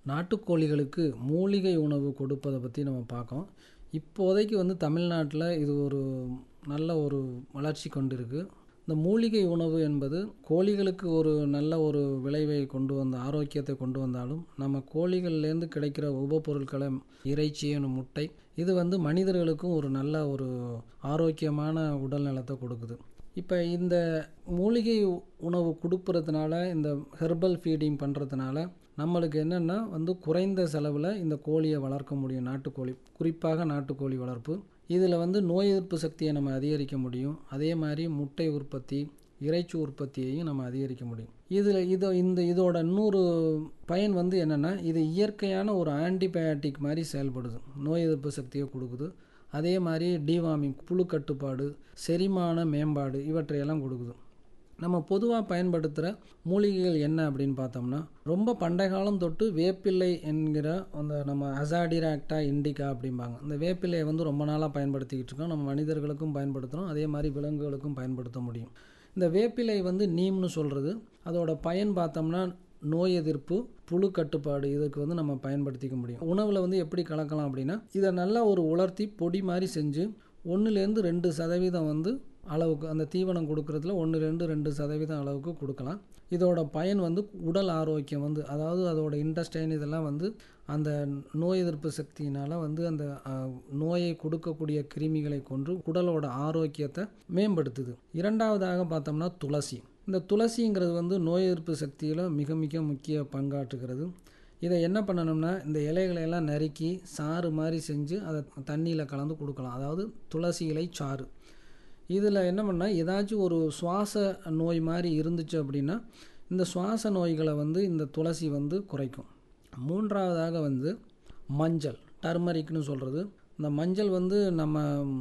நாட்டுக்கோழிகளுக்கு மூலிகை உணவு கொடுப்பதை பற்றி நம்ம பார்க்கோம் இப்போதைக்கு வந்து தமிழ்நாட்டில் இது ஒரு நல்ல ஒரு வளர்ச்சி கொண்டிருக்கு இந்த மூலிகை உணவு என்பது கோழிகளுக்கு ஒரு நல்ல ஒரு விளைவை கொண்டு வந்த ஆரோக்கியத்தை கொண்டு வந்தாலும் நம்ம கோழிகள்லேருந்து கிடைக்கிற உபப்பொருட்களை இறைச்சி முட்டை இது வந்து மனிதர்களுக்கும் ஒரு நல்ல ஒரு ஆரோக்கியமான உடல் நலத்தை கொடுக்குது இப்போ இந்த மூலிகை உணவு கொடுக்கறதுனால இந்த ஹெர்பல் ஃபீடிங் பண்ணுறதுனால நம்மளுக்கு என்னென்னா வந்து குறைந்த செலவில் இந்த கோழியை வளர்க்க முடியும் நாட்டுக்கோழி குறிப்பாக நாட்டுக்கோழி வளர்ப்பு இதில் வந்து நோய் எதிர்ப்பு சக்தியை நம்ம அதிகரிக்க முடியும் அதே மாதிரி முட்டை உற்பத்தி இறைச்சி உற்பத்தியையும் நம்ம அதிகரிக்க முடியும் இதில் இது இந்த இதோட இன்னொரு பயன் வந்து என்னென்னா இது இயற்கையான ஒரு ஆன்டிபயாட்டிக் மாதிரி செயல்படுது நோய் எதிர்ப்பு சக்தியை கொடுக்குது அதே மாதிரி டிவார்மிங் புழு கட்டுப்பாடு செரிமான மேம்பாடு இவற்றையெல்லாம் கொடுக்குது நம்ம பொதுவாக பயன்படுத்துகிற மூலிகைகள் என்ன அப்படின்னு பார்த்தோம்னா ரொம்ப பண்டைய காலம் தொட்டு வேப்பிள்ளை என்கிற அந்த நம்ம அசாடிராக்டா இண்டிகா அப்படிம்பாங்க இந்த வேப்பிலையை வந்து ரொம்ப நாளாக பயன்படுத்திக்கிட்டு இருக்கோம் நம்ம மனிதர்களுக்கும் பயன்படுத்துகிறோம் அதே மாதிரி விலங்குகளுக்கும் பயன்படுத்த முடியும் இந்த வேப்பிலை வந்து நீம்னு சொல்கிறது அதோட பயன் பார்த்தோம்னா நோய் எதிர்ப்பு புழு கட்டுப்பாடு இதுக்கு வந்து நம்ம பயன்படுத்திக்க முடியும் உணவில் வந்து எப்படி கலக்கலாம் அப்படின்னா இதை நல்லா ஒரு உலர்த்தி பொடி மாதிரி செஞ்சு ஒன்றுலேருந்து ரெண்டு சதவீதம் வந்து அளவுக்கு அந்த தீவனம் கொடுக்குறதுல ஒன்றுலேருந்து ரெண்டு சதவீதம் அளவுக்கு கொடுக்கலாம் இதோட பயன் வந்து உடல் ஆரோக்கியம் வந்து அதாவது அதோட இன்டஸ்டைன் இதெல்லாம் வந்து அந்த நோய் எதிர்ப்பு சக்தியினால் வந்து அந்த நோயை கொடுக்கக்கூடிய கிருமிகளை கொன்று உடலோட ஆரோக்கியத்தை மேம்படுத்துது இரண்டாவதாக பார்த்தோம்னா துளசி இந்த துளசிங்கிறது வந்து நோய் எதிர்ப்பு சக்தியில் மிக மிக முக்கிய பங்காற்றுகிறது இதை என்ன பண்ணணும்னா இந்த இலைகளை எல்லாம் நறுக்கி சாறு மாதிரி செஞ்சு அதை தண்ணியில் கலந்து கொடுக்கலாம் அதாவது துளசி இலை சாறு இதில் என்ன பண்ணால் ஏதாச்சும் ஒரு சுவாச நோய் மாதிரி இருந்துச்சு அப்படின்னா இந்த சுவாச நோய்களை வந்து இந்த துளசி வந்து குறைக்கும் மூன்றாவதாக வந்து மஞ்சள் டர்மரிக்னு சொல்கிறது இந்த மஞ்சள் வந்து நம்ம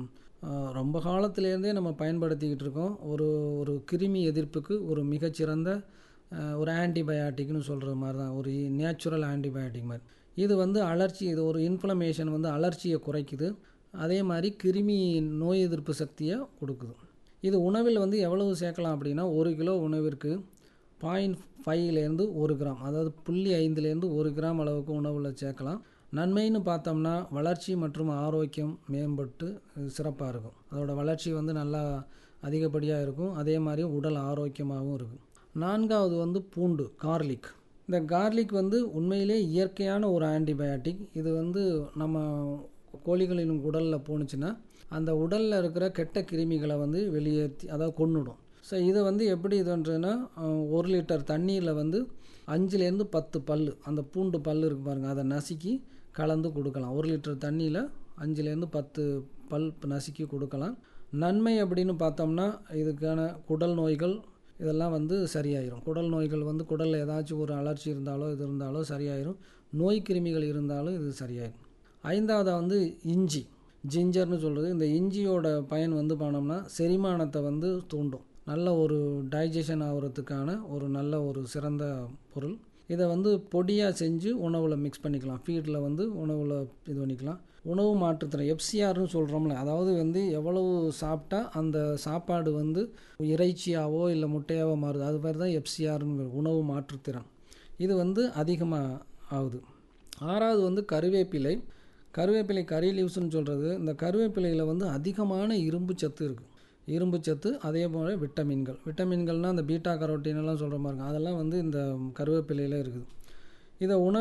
ரொம்ப காலத்துலேருந்தே நம்ம பயன்படுத்திக்கிட்டு இருக்கோம் ஒரு ஒரு கிருமி எதிர்ப்புக்கு ஒரு மிகச்சிறந்த ஒரு ஆன்டிபயாட்டிக்னு சொல்கிற மாதிரி தான் ஒரு நேச்சுரல் ஆன்டிபயாட்டிக் மாதிரி இது வந்து அலர்ச்சி இது ஒரு இன்ஃப்ளமேஷன் வந்து அலர்ச்சியை குறைக்குது அதே மாதிரி கிருமி நோய் எதிர்ப்பு சக்தியை கொடுக்குது இது உணவில் வந்து எவ்வளவு சேர்க்கலாம் அப்படின்னா ஒரு கிலோ உணவிற்கு பாயிண்ட் ஃபைவ்லேருந்து ஒரு கிராம் அதாவது புள்ளி ஐந்துலேருந்து ஒரு கிராம் அளவுக்கு உணவில் சேர்க்கலாம் நன்மைன்னு பார்த்தோம்னா வளர்ச்சி மற்றும் ஆரோக்கியம் மேம்பட்டு சிறப்பாக இருக்கும் அதோடய வளர்ச்சி வந்து நல்லா அதிகப்படியாக இருக்கும் அதே மாதிரி உடல் ஆரோக்கியமாகவும் இருக்கும் நான்காவது வந்து பூண்டு கார்லிக் இந்த கார்லிக் வந்து உண்மையிலே இயற்கையான ஒரு ஆன்டிபயாட்டிக் இது வந்து நம்ம கோழிகளின் உடலில் போணுச்சுன்னா அந்த உடலில் இருக்கிற கெட்ட கிருமிகளை வந்து வெளியேற்றி அதாவது கொண்டுடும் ஸோ இதை வந்து எப்படி இதுன்றதுன்னா ஒரு லிட்டர் தண்ணியில் வந்து அஞ்சுலேருந்து பத்து பல் அந்த பூண்டு பல் இருக்கு பாருங்கள் அதை நசுக்கி கலந்து கொடுக்கலாம் ஒரு லிட்டர் தண்ணியில் அஞ்சுலேருந்து பத்து பல் நசுக்கி கொடுக்கலாம் நன்மை அப்படின்னு பார்த்தோம்னா இதுக்கான குடல் நோய்கள் இதெல்லாம் வந்து சரியாயிரும் குடல் நோய்கள் வந்து குடலில் ஏதாச்சும் ஒரு அலர்ச்சி இருந்தாலோ இது இருந்தாலோ சரியாயிரும் நோய் கிருமிகள் இருந்தாலும் இது சரியாயிரும் ஐந்தாவதாக வந்து இஞ்சி ஜிஞ்சர்னு சொல்கிறது இந்த இஞ்சியோட பயன் வந்து பண்ணோம்னா செரிமானத்தை வந்து தூண்டும் நல்ல ஒரு டைஜஷன் ஆகிறதுக்கான ஒரு நல்ல ஒரு சிறந்த பொருள் இதை வந்து பொடியாக செஞ்சு உணவில் மிக்ஸ் பண்ணிக்கலாம் ஃபீடில் வந்து உணவில் இது பண்ணிக்கலாம் உணவு மாற்றுத்திறன் எஃப்சிஆர்னு சொல்கிறோம்ல அதாவது வந்து எவ்வளவு சாப்பிட்டா அந்த சாப்பாடு வந்து இறைச்சியாவோ இல்லை முட்டையாவோ மாறுது அது மாதிரி தான் எஃப்சிஆர்னு உணவு மாற்றுத்திறன் இது வந்து அதிகமாக ஆகுது ஆறாவது வந்து கருவேப்பிலை கருவேப்பிலை கறி லீவ்ஸ்னு சொல்கிறது இந்த கருவேப்பிலையில் வந்து அதிகமான இரும்பு சத்து இருக்குது இரும்பு சத்து அதே போல் விட்டமின்கள் விட்டமின்கள்னால் அந்த பீட்டா கரோட்டின் எல்லாம் சொல்கிற மாதிரி இருக்கும் அதெல்லாம் வந்து இந்த கருவேப்பிலையில் இருக்குது இதை உணவு